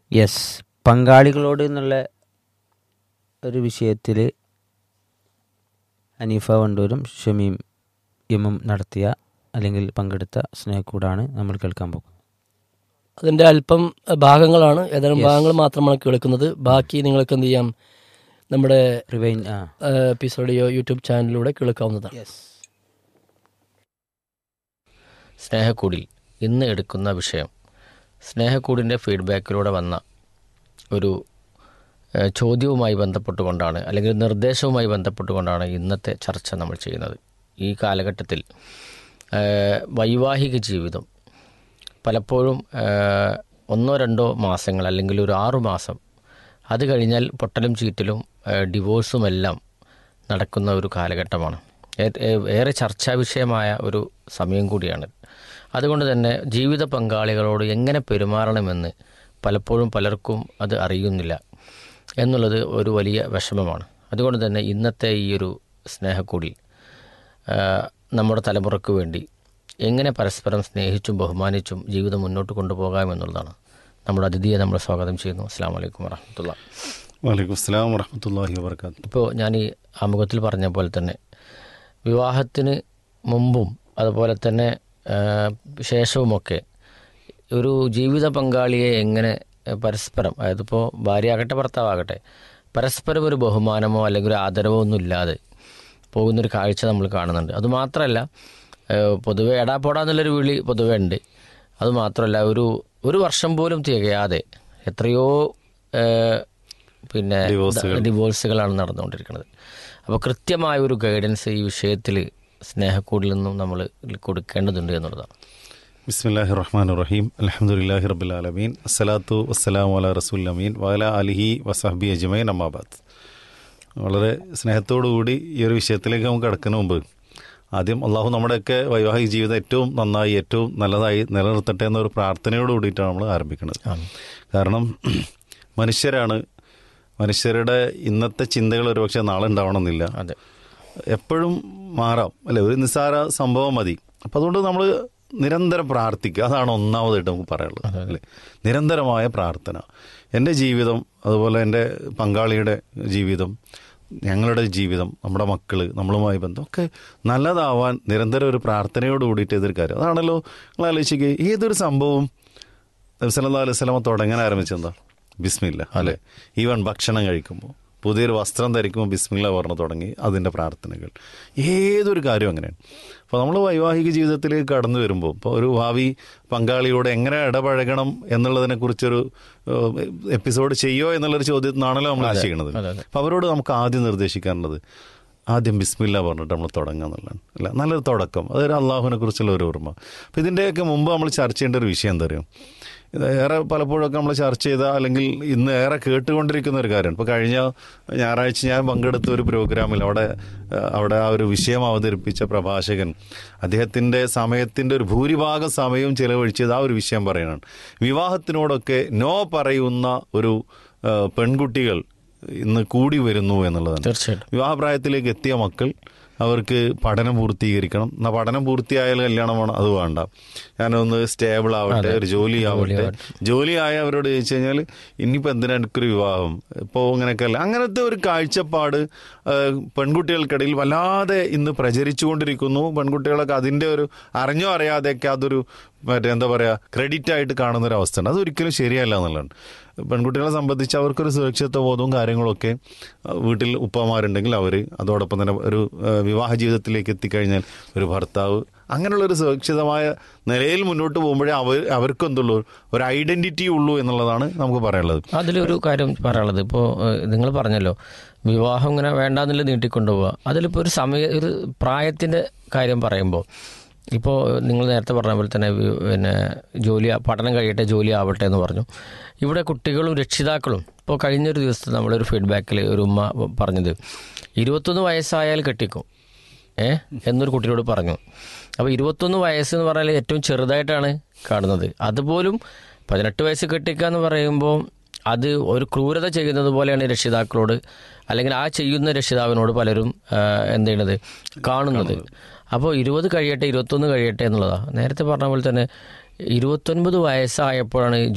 Yes പങ്കാളികളോട് എന്നുള്ള ഒരു വിഷയത്തിൽ അനീഫ വണ്ടൂരും ഷമീം യമും നടത്തിയ അല്ലെങ്കിൽ പങ്കെടുത്ത സ്നേഹക്കൂടാണ് നമ്മൾ കേൾക്കാൻ പോകുന്നത് അതിന്റെ അല്പം ഭാഗങ്ങളാണ് ഏതാനും Yes. ഭാഗങ്ങൾ മാത്രമാണ് കേൾക്കുന്നത് ബാക്കി നിങ്ങൾക്ക് എന്ത് ചെയ്യാം നമ്മുടെ റിവൈൻ ആ എപ്പിസോഡിയോ യൂട്യൂബ് ചാനലിലൂടെ കേൾക്കാവുന്നതാണ് യെസ് സ്നേഹക്കൂടിൽ ഇന്ന് എടുക്കുന്ന വിഷയം സ്നേഹക്കൂടിൻ്റെ ഫീഡ്ബാക്കിലൂടെ വന്ന ഒരു ഏഹ്, ചോദ്യവുമായി ബന്ധപ്പെട്ടുകൊണ്ടാണ് അല്ലെങ്കിൽ നിർദ്ദേശവുമായി ബന്ധപ്പെട്ടുകൊണ്ടാണ് ഇന്നത്തെ ചർച്ച നമ്മൾ ചെയ്യുന്നത് ഈ കാലഘട്ടത്തിൽ ഏഹ്, വൈവാഹിക ജീവിതം പലപ്പോഴും ഏഹ്, ഒന്നോ രണ്ടോ മാസങ്ങൾ അല്ലെങ്കിൽ ഒരു ആറു മാസം അത് കഴിഞ്ഞാൽ പൊട്ടലും ചീറ്റലും ഏഹ്, ഡിവോഴ്സും എല്ലാം നടക്കുന്ന ഒരു കാലഘട്ടമാണ് ഏ- ഏ- ഏറെ ചർച്ചാ വിഷയമായ ഒരു സമയം കൂടിയാണ് അതുകൊണ്ട് തന്നെ ജീവിത പങ്കാളികളോട് എങ്ങനെ പെരുമാറണമെന്ന് പലപ്പോഴും പലർക്കും അത് അറിയുന്നില്ല എന്നുള്ളത് ഒരു വലിയ വിഷമമാണ് അതുകൊണ്ട് തന്നെ ഇന്നത്തെ ഈ ഒരു സ്നേഹക്കൂടി ആ, നമ്മുടെ തലമുറയ്ക്ക് വേണ്ടി എങ്ങനെ പരസ്പരം സ്നേഹിച്ചും ബഹുമാനിച്ചും ജീവിതം മുന്നോട്ട് കൊണ്ടുപോകാമെന്നുള്ളതാണ് നമ്മുടെ അതിഥിയെ നമ്മൾ സ്വാഗതം ചെയ്യുന്നു അസ്സാം വലൈക്കും വറഹമത്തുള്ള വലൈക്കും അസ്സലാം വറഹമത്തല്ലാഹി വാബർക്കാത്തു ഇപ്പോൾ ഞാൻ ഈ ആമുഖത്തിൽ പറഞ്ഞ പോലെ തന്നെ വിവാഹത്തിന് മുമ്പും അതുപോലെ തന്നെ ആ, ശേഷവുമൊക്കെ ഒരു ജീവിത പങ്കാളിയെ എങ്ങനെ ആ, പരസ്പരം അതായത് ഇപ്പോൾ ഭാര്യയാകട്ടെ ഭർത്താവാകട്ടെ പരസ്പരം ഒരു ബഹുമാനമോ അല്ലെങ്കിൽ ഒരു ആദരവോ ഒന്നും ഇല്ലാതെ പോകുന്നൊരു കാഴ്ച നമ്മൾ കാണുന്നുണ്ട് അതുമാത്രമല്ല ആ, പൊതുവെ എടാ പോടാ എന്നുള്ളൊരു വിളി പൊതുവെ ഉണ്ട് അതുമാത്രമല്ല ഒരു ഒരു വർഷം പോലും തികയാതെ എത്രയോ ആ, പിന്നെ ഡിവോഴ്സുകൾ. ഡിവോഴ്സുകളാണ് നടന്നുകൊണ്ടിരിക്കുന്നത് അപ്പോൾ കൃത്യമായ ഒരു ഗൈഡൻസ് ഈ വിഷയത്തിൽ സ്നേഹക്കൂടിൽ നിന്നും നമ്മൾ കൊടുക്കേണ്ടതുണ്ട് എന്നുള്ളതാണ് ബിസ്മില്ലാഹി റഹ്മാൻ റഹീം അലഹമുല്ലാഹി റബ്ബിൽ ആലമീൻ അസ്സലാത്തു വസ്സലാമു അല റസൂൽ അമീൻ വല അലിഹി വസഹബി അജ്മൈൻ അമ്മാബാദ് വളരെ സ്നേഹത്തോടു കൂടി ഈ ഒരു വിഷയത്തിലേക്ക് നമുക്ക് കിടക്കുന്ന മുമ്പ് ആദ്യം അള്ളാഹു നമ്മുടെയൊക്കെ വൈവാഹിക ജീവിതം ഏറ്റവും നന്നായി ഏറ്റവും നല്ലതായി നിലനിർത്തട്ടെ എന്നൊരു പ്രാർത്ഥനയോട് കൂടിയിട്ടാണ് നമ്മൾ ആരംഭിക്കുന്നത് കാരണം മനുഷ്യരാണ് മനുഷ്യരുടെ ഇന്നത്തെ ചിന്തകൾ ഒരുപക്ഷെ നാളെ ഉണ്ടാവണമെന്നില്ല അതെ എപ്പോഴും മാറാം അല്ലെ ഒരു നിസ്സാര സംഭവം മതി അപ്പം അതുകൊണ്ട് നമ്മൾ നിരന്തരം പ്രാർത്ഥിക്കുക അതാണ് ഒന്നാമതായിട്ട് നമുക്ക് പറയാനുള്ളത് അല്ലേ നിരന്തരമായ പ്രാർത്ഥന എൻ്റെ ജീവിതം അതുപോലെ എൻ്റെ പങ്കാളിയുടെ ജീവിതം ഞങ്ങളുടെ ജീവിതം നമ്മുടെ മക്കൾ നമ്മളുമായി ബന്ധം ഒക്കെ നല്ലതാവാൻ നിരന്തരം ഒരു പ്രാർത്ഥനയോട് കൂടിയിട്ട് ഇതൊരു കാര്യം അതാണല്ലോ നിങ്ങൾ ആലോചിക്കുക ഏതൊരു സംഭവവും നബി സല്ലല്ലാഹു അലൈഹി വസല്ലമ തുടങ്ങാൻ ആരംഭിച്ചെന്താ ബിസ്മില്ല അല്ലേ ഈവൻ ഭക്ഷണം കഴിക്കുമ്പോൾ പുതിയൊരു വസ്ത്രം ധരിക്കുമ്പോൾ ബിസ്മില്ല പറഞ്ഞു തുടങ്ങി അതിൻ്റെ പ്രാർത്ഥനകൾ ഏതൊരു കാര്യം അങ്ങനെയാണ് അപ്പോൾ നമ്മൾ വൈവാഹിക ജീവിതത്തിലേക്ക് കടന്നു വരുമ്പോൾ ഇപ്പോൾ ഒരു ഭാവി പങ്കാളിയോട് എങ്ങനെ ഇടപഴകണം എന്നുള്ളതിനെക്കുറിച്ചൊരു ഏഹ്, എപ്പിസോഡ് ചെയ്യോ എന്നുള്ളൊരു ചോദ്യത്തിനാണല്ലോ നമ്മൾ ഇത് ചെയ്യുന്നത് അതെ, അതെ. അപ്പോൾ അവരോട് നമുക്ക് ആദ്യം നിർദ്ദേശിക്കാനുള്ളത് ആദ്യം ബിസ്മില്ല പറഞ്ഞിട്ട് നമ്മൾ തുടങ്ങുക എന്നുള്ളതാണ് അല്ല നല്ലൊരു തുടക്കം അതൊരു അള്ളാഹുവിനെ കുറിച്ചുള്ള ഒരു ഓർമ്മ അപ്പോൾ ഇതിൻ്റെയൊക്കെ മുമ്പ് നമ്മൾ ചർച്ച ചെയ്യേണ്ട ഒരു വിഷയം എന്താ അറിയോ ഇത് ഏറെ പലപ്പോഴൊക്കെ നമ്മൾ ചർച്ച ചെയ്ത അല്ലെങ്കിൽ ഇന്ന് ഏറെ കേട്ടുകൊണ്ടിരിക്കുന്ന ഒരു കാര്യമാണ് ഇപ്പോൾ കഴിഞ്ഞ ഞായറാഴ്ച ഞാൻ പങ്കെടുത്ത ഒരു പ്രോഗ്രാമിൽ അവിടെ ഏഹ്, അവിടെ ആ ഒരു വിഷയം അവതരിപ്പിച്ച പ്രഭാഷകൻ അദ്ദേഹത്തിൻ്റെ സമയത്തിൻ്റെ ഒരു ഭൂരിഭാഗം സമയവും ചിലവഴിച്ചത് ആ ഒരു വിഷയം പറയുന്നതാണ് വിവാഹത്തിനോടൊക്കെ നോ പറയുന്ന ഒരു ഏഹ്, പെൺകുട്ടികൾ ഇന്ന് കൂടി വരുന്നു എന്നുള്ളതാണ് തീർച്ചയായിട്ടും വിവാഹപ്രായത്തിലേക്ക് എത്തിയ മക്കൾ അവർക്ക് പഠനം പൂർത്തീകരിക്കണം എന്നാൽ പഠനം പൂർത്തിയായാൽ കല്യാണം വേണം അത് വേണ്ട ഞാനൊന്ന് സ്റ്റേബിൾ ആവട്ടെ ഒരു ജോലി ആവട്ടെ ജോലി ആയ അവരോട് ചോദിച്ചു കഴിഞ്ഞാൽ ഇനിയിപ്പോൾ എന്തിനാ എനിക്കൊരു വിവാഹം ഇപ്പോൾ ഇങ്ങനെയൊക്കെ അല്ല അങ്ങനത്തെ ഒരു കാഴ്ചപ്പാട് ആ, പെൺകുട്ടികൾക്കിടയിൽ വല്ലാതെ ഇന്ന് പ്രചരിച്ചുകൊണ്ടിരിക്കുന്നു പെൺകുട്ടികളൊക്കെ അതിൻ്റെ ഒരു അറിഞ്ഞോ അറിയാതെയൊക്കെ അതൊരു മറ്റേ എന്താ പറയുക ക്രെഡിറ്റ് ആയിട്ട് കാണുന്ന ഒരു അവസ്ഥയാണ് അതൊരിക്കലും ശരിയല്ല എന്നുള്ളതാണ് പെൺകുട്ടികളെ സംബന്ധിച്ച് അവർക്കൊരു സുരക്ഷിതത്വ ബോധവും കാര്യങ്ങളൊക്കെ ആ, വീട്ടിൽ ഉപ്പമാരുണ്ടെങ്കിൽ അവർ അതോടൊപ്പം തന്നെ ഒരു ആ, വിവാഹ ജീവിതത്തിലേക്ക് എത്തിക്കഴിഞ്ഞാൽ ഒരു ഭർത്താവ് അങ്ങനെയുള്ള ഒരു സുരക്ഷിതമായ നിലയിൽ മുന്നോട്ട് പോകുമ്പോഴേ അവർ അവർക്ക് എന്തുള്ളൂ ഒരു ഐഡന്റിറ്റി ഉള്ളൂ എന്നുള്ളതാണ് നമുക്ക് പറയാനുള്ളത് അതിലൊരു കാര്യം പറയാനുള്ളത് ഇപ്പോൾ നിങ്ങൾ പറഞ്ഞല്ലോ വിവാഹം ഇങ്ങനെ വേണ്ടാന്നുള്ള നീട്ടിക്കൊണ്ടുപോവുക അതിലിപ്പോൾ ഒരു സമയ ഒരു പ്രായത്തിൻ്റെ കാര്യം പറയുമ്പോൾ ഇപ്പോൾ നിങ്ങൾ നേരത്തെ പറഞ്ഞ പോലെ തന്നെ വി- പിന്നെ ജോലി പഠനം കഴിയട്ടെ ജോലി ആവട്ടെ എന്ന് പറഞ്ഞു ഇവിടെ കുട്ടികളും രക്ഷിതാക്കളും ഇപ്പോൾ കഴിഞ്ഞൊരു ദിവസത്തെ നമ്മളൊരു ഫീഡ്ബാക്കിൽ ഒരു ഉമ്മ പറഞ്ഞത് ഇരുപത്തൊന്ന് വയസ്സായാൽ കെട്ടിക്കും ഏ എന്നൊരു കുട്ടിയോട് പറഞ്ഞു അപ്പോൾ ഇരുപത്തൊന്ന് വയസ്സ് എന്ന് പറഞ്ഞാൽ ഏറ്റവും ചെറുതായിട്ടാണ് കാണുന്നത് അതുപോലും പതിനെട്ട് വയസ്സ് കെട്ടിക്കുക എന്ന് പറയുമ്പോൾ അത് ഒരു ക്രൂരത ചെയ്യുന്നത് പോലെയാണ് രക്ഷിതാക്കളോട് അല്ലെങ്കിൽ ആ ചെയ്യുന്ന രക്ഷിതാവിനോട് പലരും ആ, എന്ത് ചെയ്യണത് കാണുന്നത് അപ്പോൾ ഇരുപത് കഴിയട്ടെ ഇരുപത്തൊന്ന് കഴിയട്ടെ എന്നുള്ളതാണ് നേരത്തെ പറഞ്ഞ പോലെ തന്നെ ഇരുപത്തൊൻപത് വയസ്സായപ്പോഴാണ്